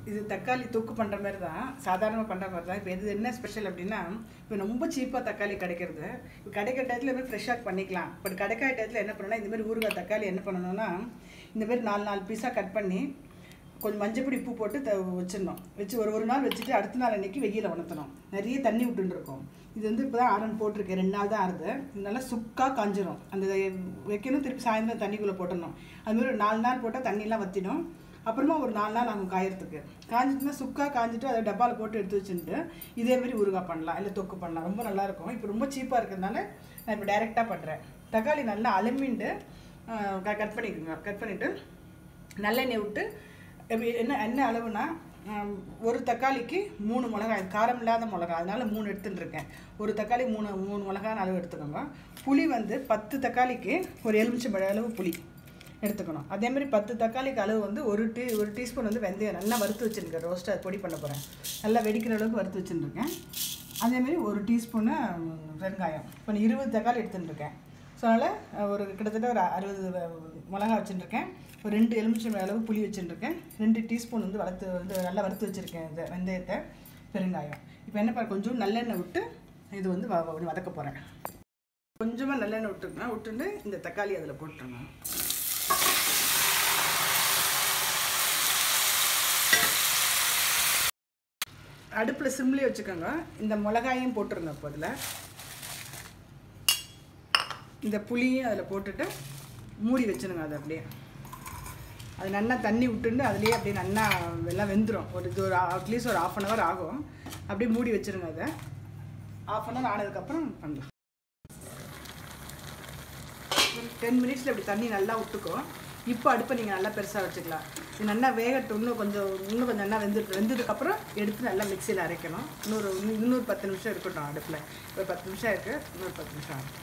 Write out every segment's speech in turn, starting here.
இது தக்காளி தொக்கு பண்ணுற மாதிரி தான் சாதாரணமாக பண்ணுற மாதிரி தான் இப்போ இது என்ன ஸ்பெஷல் அப்படின்னா இப்போ ரொம்ப சீப்பாக தக்காளி கிடைக்கிறது இப்போ கிடைக்கிற டயத்தில் மாதிரி ஃப்ரெஷ்ஷாக பண்ணிக்கலாம் பட் கிடைக்காத டயத்தில் என்ன பண்ணணும்னா இந்த மாதிரி ஊறுகாய் தக்காளி என்ன பண்ணணும்னா இந்த மாதிரி நாலு நாலு பீஸாக கட் பண்ணி கொஞ்சம் மஞ்சப்பொடி உப்பு போட்டு த வச்சிடணும் வச்சு ஒரு ஒரு நாள் வச்சுட்டு அடுத்த நாள் அன்னைக்கு வெயில உணர்த்தணும் நிறைய தண்ணி விட்டுருக்கும் இது வந்து இப்போ தான் ஆரன் போட்டிருக்கேன் ரெண்டு நாள் தான் ஆறுது இது நல்லா சுக்காக காஞ்சிரும் அந்த வைக்கணும் திருப்பி சாயந்தரம் தண்ணிக்குள்ளே போட்டுடணும் அது மாதிரி ஒரு நாலு நாள் போட்டால் தண்ணியெலாம் வற்றிடும் அப்புறமா ஒரு நாலு நாள் ஆகும் காயறதுக்கு காஞ்சிட்டுனா சுக்காக காஞ்சிட்டு அதை டப்பாவில் போட்டு எடுத்து வச்சுட்டு இதே மாதிரி ஊறுகாய் பண்ணலாம் இல்லை தொக்கு பண்ணலாம் ரொம்ப நல்லாயிருக்கும் இப்போ ரொம்ப சீப்பாக இருக்கிறதுனால நான் இப்போ டைரெக்டாக பண்ணுறேன் தக்காளி நல்லா அலம்பிண்டு கட் பண்ணிக்கோங்க கட் பண்ணிவிட்டு நல்லெண்ணெய் விட்டு எப்படி என்ன என்ன அளவுனா ஆம், ஒரு தக்காளிக்கு மூணு மிளகாய் காரம் இல்லாத மிளகாய் அதனால மூணு எடுத்துட்டு இருக்கேன் ஒரு தக்காளி மூணு மூணு மிளகாய் அளவு எடுத்துக்கோங்க புளி வந்து பத்து தக்காளிக்கு ஒரு எலுமிச்சம்பழ அளவு புளி எடுத்துக்கணும் அதே மாதிரி பத்து தக்காளிக்கு அளவு வந்து ஒரு டீ ஒரு டீஸ்பூன் வந்து வெந்தயம் நல்லா வறுத்து வச்சுருக்கேன் ரோஸ்ட்டாக பொடி பண்ண போகிறேன் நல்லா வெடிக்கிற அளவுக்கு வறுத்து வச்சுருக்கேன் அதே மாதிரி ஒரு டீஸ்பூனு வெங்காயம் இப்போ நான் இருபது தக்காளி எடுத்துட்டு இருக்கேன் ஸோ அதனால் ஒரு கிட்டத்தட்ட ஒரு அறுபது மிளகா வச்சுருக்கேன் ஒரு ரெண்டு எலுமிச்சை அளவு புளி வச்சுருக்கேன் ரெண்டு டீஸ்பூன் வந்து வளர்த்து வந்து நல்லா வறுத்து வச்சுருக்கேன் இந்த வெந்தயத்தை பெருங்காயம் இப்போ என்ன பண்ண கொஞ்சம் நல்லெண்ணெய் விட்டு இது வந்து வ- வ- வதக்க போகிறேன் கொஞ்சமாக நல்லெண்ணெய் விட்டுருங்க விட்டுட்டு இந்த தக்காளி அதில் போட்டுருங்க அடுப்பில் சிம்லேயே வச்சுக்கோங்க இந்த மிளகாயும் போட்டுருங்க இப்போ அதில் இந்த புளியும் அதில் போட்டுட்டு மூடி வச்சிருங்க அதை அப்படியே அது நல்லா தண்ணி விட்டுண்டு அதுலேயே அப்படியே நல்லா எல்லாம் வெந்துடும் ஒரு இது ஒரு அட்லீஸ்ட் ஒரு ஆஃப் அன் ஹவர் ஆகும் அப்படியே மூடி வச்சிருங்க அதை ஆஃப் அன் ஹவர் ஆனதுக்கப்புறம் பண்ணலாம் ஒரு டென் மினிட்ஸில் இப்படி தண்ணி நல்லா விட்டுக்கும் இப்போ அடுப்பை நீங்கள் நல்லா பெருசாக வச்சுக்கலாம் இது நல்லா வேகட்டும் இன்னும் கொஞ்சம் இன்னும் கொஞ்சம் நல்லா வெந்து வெந்ததுக்கப்புறம் எடுத்து நல்லா மிக்சியில் அரைக்கணும் இன்னொரு இன்னும் இன்னொரு பத்து நிமிஷம் இருக்கட்டும் அடுப்பில் ஒரு பத்து நிமிஷம் இருக்குது இன்னொரு பத்து நிமிஷம் ஆகும்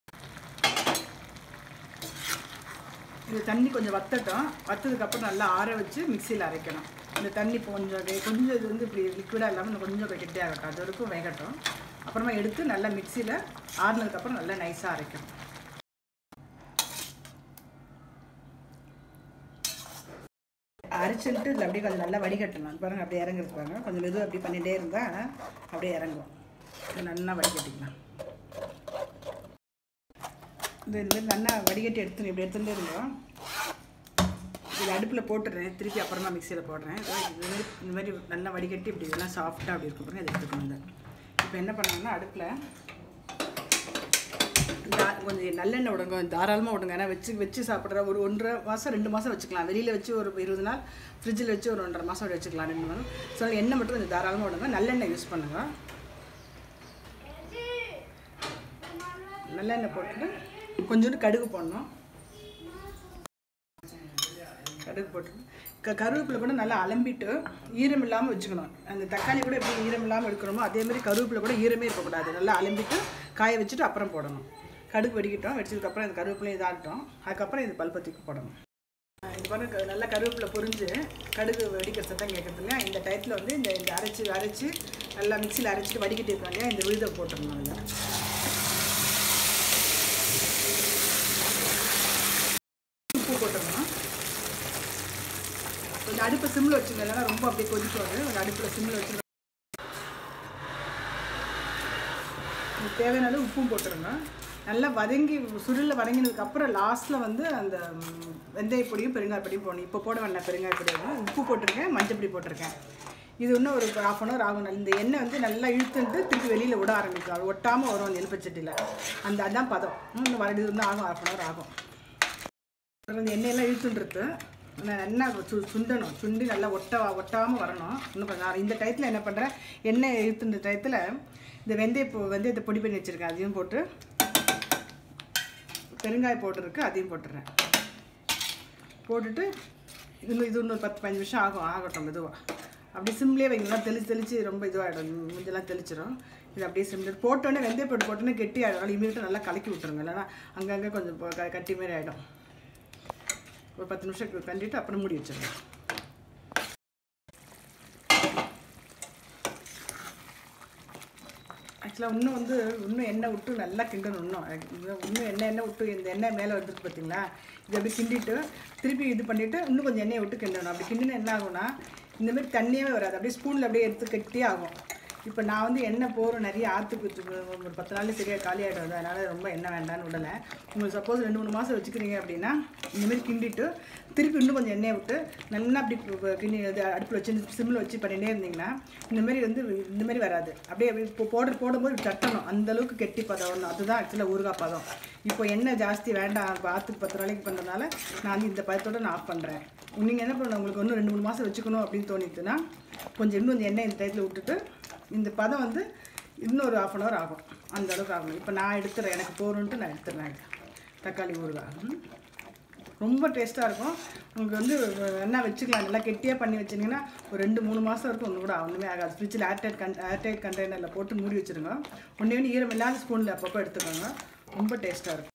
இது தண்ணி கொஞ்சம் வத்தட்டும் வத்ததுக்கப்புறம் நல்லா ஆற வச்சு மிக்சியில் அரைக்கணும் இந்த தண்ணி இப்போ கொஞ்சம் வே- கொஞ்சம் இது வந்து இப்படி லிக்விடாக இல்லாமல் இன்னும் கொஞ்சம் கெட்டியாகட்டும் அது வரைக்கும் வேகட்டும் அப்புறமா எடுத்து நல்லா மிக்சியில் ஆறுனதுக்கப்புறம் நல்லா நைஸாக அரைக்கணும் அரைச்சிட்டு இதில் அப்படியே கொஞ்சம் நல்லா வடிகட்டணும் பாருங்க அப்படியே இறங்குறது பாருங்க கொஞ்சம் மெதுவாக அப்படி பண்ணிகிட்டே இருந்தால் அப்படியே இறங்கும் இது நல்லா வடிகட்டிக்கலாம் இது இந்த மாதிரி நல்லா வடிகட்டி எடுத்து இப்படி எடுத்துகிட்டே இருந்தோம் இது அடுப்பில் போட்டுடுறேன் திருப்பி அப்புறமா மிக்சியில் போடுறேன் இதோ இது மாதிரி இந்த மாதிரி நல்லா வடிகட்டி இப்படி இதெல்லாம் சாஃப்டாக அப்படி இருக்க பாருங்க இதை எடுத்துக்கணும் இதை இப்போ என்ன பண்ணணும்னா அடுப்பில் தா- கொஞ்சம் நல்லெண்ணெய் விடுங்க தாராளமாக விடுங்க ஏன்னா வச்சு வச்சு சாப்பிட்ற ஒரு ஒன்றரை மாதம் ரெண்டு மாதம் வச்சுக்கலாம் வெளியில் வச்சு ஒரு இருபது நாள் ஃப்ரிட்ஜில் வச்சு ஒரு ஒன்றரை மாதம் வச்சுக்கலாம் ரெண்டு மாதம் ஸோ எண்ணெய் மட்டும் கொஞ்சம் தாராளமாக விடுங்க நல்லெண்ணெய் யூஸ் பண்ணுங்கள் நல்லெண்ணெய் போட்டுட்டு கொஞ்சோண்டு கடுகு போடணும் கடுகு போட்டு க கருவேப்பிலை கூட நல்லா அலம்பிட்டு ஈரம் இல்லாமல் வச்சுக்கணும் அந்த தக்காளி கூட எப்படி ஈரம் இல்லாமல் எடுக்கிறோமோ அதே மாதிரி கருவேப்பிலை கூட ஈரமே இருக்கக்கூடாது நல்லா அலம்பிட்டு காய வச்சுட்டு அப்புறம் போடணும் கடுகு வெடிக்கட்டும் வெடிச்சதுக்கப்புறம் இந்த கருவேப்பிலையும் இதாகட்டும் அதுக்கப்புறம் இது பல்பத்திக்கு போடணும் அஹ் இது பாருங்க க- நல்லா கருவேப்பிலை பொரிஞ்சு கடுகு வெடிக்கிற சத்தம் கேட்குறது இல்லையா இந்த டயத்தில் வந்து இந்த இந்த அரைச்சி அரைச்சி நல்லா மிக்சியில் அரைச்சிட்டு வடிக்கிட்டு இருக்கோம் இல்லையா இந்த விழுதை போட்டுடணும் அதில் உப்பு போட்டுடணும் கொஞ்சம் அடுப்பை சிம்மில் வச்சுங்க இல்லைன்னா ரொம்ப அப்படியே கொதிக்கும் அது கொஞ்சம் அடுப்பில் சிம்மில் வச்சுங்க உங்களுக்கு தேவையான அளவு உப்பும் போட்டுருங்க நல்லா வதங்கி சுருளில் வதங்கினதுக்கு அப்புறம் லாஸ்ட்டில் வந்து அந்த ம், வெந்தய பொடியும் பெருங்காய பொடியும் போடணும் இப்போ போட வேண்டாம் பெருங்காய பொடியும் உப்பு போட்டிருக்கேன் மஞ்சள் பொடி போட்டிருக்கேன் இது இன்னும் ஒரு ஹாஃப் அன் ஹவர் ஆகும் இந்த எண்ணெய் வந்து நல்லா இழுத்துட்டு திருப்பி வெளியில் விட ஆரம்பிக்கும் அது ஒட்டாமல் வரும் நெல்பச்சட்டியில் அந்த அதான் பதம் இன்னும் வரது இன்னும் ஆகும் ஹாஃப் அன் ஹவர் ஆகும் அப்புறம் இந்த எண்ணெயெல்லாம் இழுத்துன்றது நான் நல்லா சு சுண்டணும் சுண்டி நல்லா ஒட்ட ஒட்டாமல் வரணும் இன்னும் கொஞ்சம் நேரம். இந்த டயத்தில் என்ன பண்ணுறேன் எண்ணெய் இழுத்துன்ற டயத்தில் இந்த வெந்தய பொ வெந்தயத்தை பொடி பண்ணி வச்சுருக்கேன் அதையும் போட்டு பெருங்காய போட்டுருக்கு அதையும் போட்டுறேன் போட்டுட்டு இது இன்னும் இது இன்னொரு பத்து பதினஞ்சு நிமிஷம் ஆகும் ஆகட்டும் மெதுவாக அப்படி சிம்லேயே வைங்களா தெளிச்சு தெளிச்சு ரொம்ப இதுவாகிடும் முஞ்செல்லாம் தெளிச்சிடும் இது அப்படியே சிம்ல போட்டோன்னே வெந்தய போட்டு போட்டோன்னே கெட்டி ஆகிடும் இமீடியட்டாக நல்லா கலக்கி விட்டுருங்க இல்லைன்னா அங்கங்கே கொஞ்சம் ப- க- கட்டி மாதிரி ஆகிடும் ஒரு பத்து நிமிஷம் கண்டிட்டு அப்புறம் மூடி வச்சிருங்க ஆக்சுவலாக இன்னும் வந்து இன்னும் எண்ணெய் விட்டு நல்லா கிண்டணும் இன்னும் இன்னும் இன்னும் எண்ணெய் எண்ணெய் விட்டு இந்த எண்ணெய் மேலே வந்துருக்கு பார்த்தீங்களா இது அப்படி கிண்டிட்டு திருப்பி இது பண்ணிவிட்டு இன்னும் கொஞ்சம் எண்ணெயை விட்டு கிண்டணும் அப்படி கிண்டினா என்ன ஆகும்னா இந்த மாதிரி தண்ணியே வராது அப்படியே ஸ்பூனில் அப்படியே எடுத்து கட்டியே ஆகும் இப்போ நான் வந்து எண்ணெய் போகிறோம் நிறைய ஆற்றுக்கு ஒரு பத்து நாள் சரியாக காலி ஆகிடும் அதனால் ரொம்ப எண்ணெய் வேண்டாம்னு விடலை உங்களுக்கு சப்போஸ் ரெண்டு மூணு மாதம் வச்சுக்கிறீங்க அப்படின்னா இந்தமாரி கிண்டிட்டு திருப்பி இன்னும் கொஞ்சம் எண்ணெயை விட்டு நல்லா அப்படி ப- கிண்டி இது அடுப்பில் வச்சு சிம்மில் வச்சு பண்ணிகிட்டே இருந்தீங்கன்னா இந்தமாரி வந்து இந்தமாரி வராது அப்படியே அப்படி இப்போ போடுற போடும்போது இப்படி தட்டணும் அந்த அளவுக்கு கெட்டி பதம் வரணும் அதுதான் ஆக்சுவலாக ஊறுகாய் பதம் இப்போ எண்ணெய் ஜாஸ்தி வேண்டாம் இப்போ ஆற்றுக்கு பத்து நாளைக்கு பண்ணுறதுனால நான் வந்து இந்த பதத்தோட நான் ஆஃப் பண்ணுறேன் நீங்கள் என்ன பண்ணணும் உங்களுக்கு இன்னும் ரெண்டு மூணு மாதம் வச்சுக்கணும் அப்படின்னு தோணிச்சுன்னா கொஞ்சம் இன்னும் கொஞ்சம் எண்ணெய் இந்த டயத்தில் விட்டுட்டு இந்த பதம் வந்து இன்னும் ஒரு ஆஃப் அன் ஹவர் ஆகும் அந்த அளவுக்கு ஆகணும் இப்போ நான் எடுத்துறேன் எனக்கு போகணுன்ட்டு நான் எடுத்துறேன் தக்காளி ஊறுகாய் ம். ரொம்ப டேஸ்ட்டாக இருக்கும் உங்களுக்கு வந்து என்ன வச்சுக்கலாம் நல்லா கெட்டியாக பண்ணி வச்சிங்கன்னா ஒரு ரெண்டு மூணு மாதம் வரைக்கும் ஒன்று கூட ஒன்றுமே ஆகாது ஃப்ரிட்ஜில் ஏர்டைட் கன் ஏர்டைட் கண்டெய்னரில் போட்டு மூடி வச்சுருங்க ஒன்றே ஒன்று ஈரம் இல்லாத ஸ்பூனில் அப்பப்போ எடுத்துக்கோங்க ரொம்ப டேஸ்ட்டாக இருக்கும்